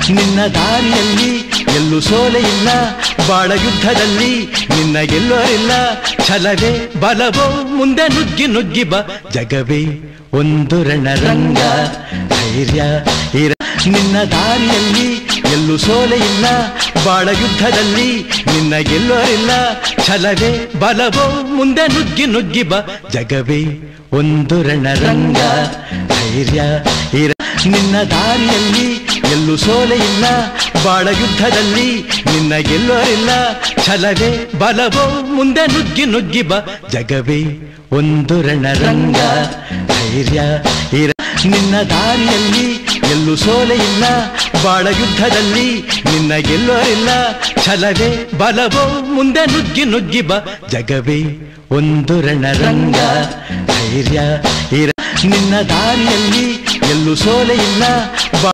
ನಿನ್ನ ದಾರಿಯಲ್ಲಿ ಎಲ್ಲೂ ಸೋಲೆ ಇಲ್ಲ ಬಾಳ ಯುದ್ಧದಲ್ಲಿ ನಿನ್ನ ಗೆಲ್ಲೋರಿಲ್ಲ ಛಲವೇ ಬಲವೋ ಮುಂದೆ ನುಗ್ಗಿ ನುಗ್ಗಿ ಬಾ ಜಗವೇ ಒಂದು ರಣರಂಗ ಧೈರ್ಯ ಇರ ನಿನ್ನ ದಾರಿಯಲ್ಲಿ ಎಲ್ಲೂ ಸೋಲೆ ಇಲ್ಲ ಬಾಳ ಯುದ್ಧದಲ್ಲಿ ನಿನ್ನ ಗೆಲ್ಲೋರಿಲ್ಲ ಛಲವೇ ಬಲವೋ ಮುಂದೆ ನುಗ್ಗಿ ನುಗ್ಗಿ ಬಾ ಜಗವೇ ಒಂದು ರಣರಂಗ ಧೈರ್ಯ ಇರ ನಿನ್ನ ದಾರಿಯಲ್ಲಿ ಎಲ್ಲೂ ಸೋಲೆ ಇಲ್ಲ ಬಾಳ ಯುದ್ಧದಲ್ಲಿ ನಿನ್ನ ಗೆಲ್ಲೋರಿಲ್ಲ ಛಲವೇ ಬಲವೋ ಮುಂದೆ ನುಗ್ಗಿ ನುಗ್ಗಿ ಬಾ ಜಗವೇ ಒಂದು ರಣರಂಗ ಧೈರ್ಯ ಇರ ನಿನ್ನ ದಾರಿಯಲ್ಲಿ ಎಲ್ಲೂ ಸೋಲೆ ಇಲ್ಲ ಬಾಳ ಯುದ್ಧದಲ್ಲಿ ನಿನ್ನ ಗೆಲ್ಲೋರಿಲ್ಲ ಛಲವೇ ಬಲವೋ ಮುಂದೆ ನುಗ್ಗಿ ನುಗ್ಗಿ ಬಾ ಜಗವೇ ಒಂದು ರಣರಂಗ ಧೈರ್ಯ ಇರ ನಿನ್ನ ದಾರಿಯಲ್ಲಿ ಎಲ್ಲೂ ಸೋಲೆ ಇಲ್ಲ